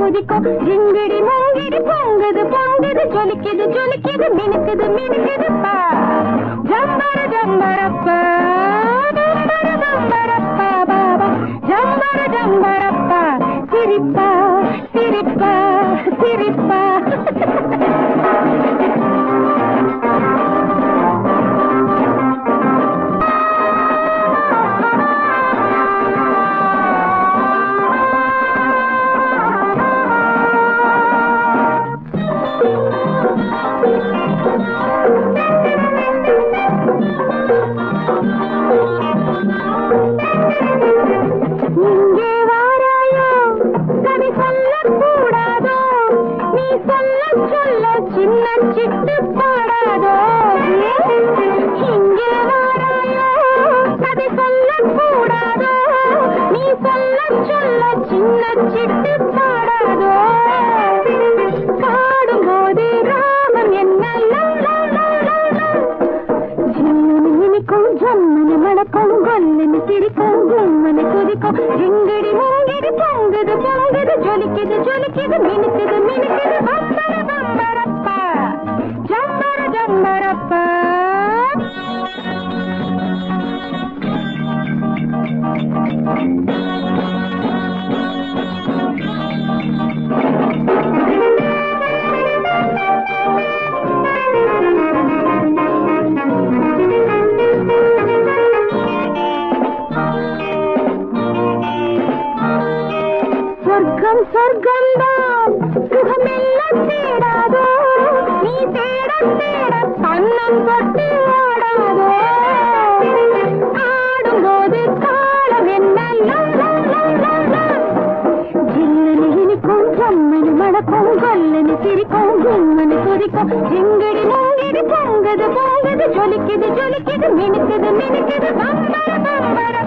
குதிக்கும் ஜிங்கிடி மூங்கிடி பொங்குது பொங்குது ஜொலிக்குது ஜொலிக்குது மினுக்குது மினுக்குது பா ஜம்பர ஜம்பரப்பா ஜம்பர ஜம்பரப்பா பாபா ஜம்பர ஜம்பரப்பா சிரிப்பா சிரிப்பா சிரிப்பா இங்கே வாராயோ கதை சொல்லக்கூடாதோ நீ சொல்ல சொல்ல சின்ன சிட்டு பாடாதோ இங்கே வாராயோ கதை சொல்லக்கூடாதோ நீ சொல்ல சொல்ல சின்ன சிட்டு பாடாதோ பாடும்போது ராமம் என்ன love love love love love ஜில்லுன்னு இனிக்கும் ஜம்முன்னு மணக்கும் கொல்லுன்னு சிரிக்கும் கும்முன்னு குதிக்கும் ஜிங்கிடி மூங்கிடி பொங்குது பொங்குது ஜொலிக்குது ஜொலிக்குது மினுக்குது மினுக்குது பம்பர பம்பரப்பா ஜம்பர ஜம்பரப்பா சொர்க்கம் சொர்க்கம் தான் சுகமெல்லாம் தேடாதோ நீ தேட தேட கண்ணம் தொட்டு ஆடாதோ ஆடும்போது காலம் என்ன love love love love love. ஜில்லுன்னு இனிக்கும் ஜம்முன்னு மணக்கும் கொல்லுன்னு சிரிக்கும் கும்முன்னு குதிக்கும் ஜிங்கிடி மூங்கிடி பொங்குது பொங்குது ஜொலிக்குது ஜொலிக்குது மினுக்குது மினுக்குது பம்பர பம்பர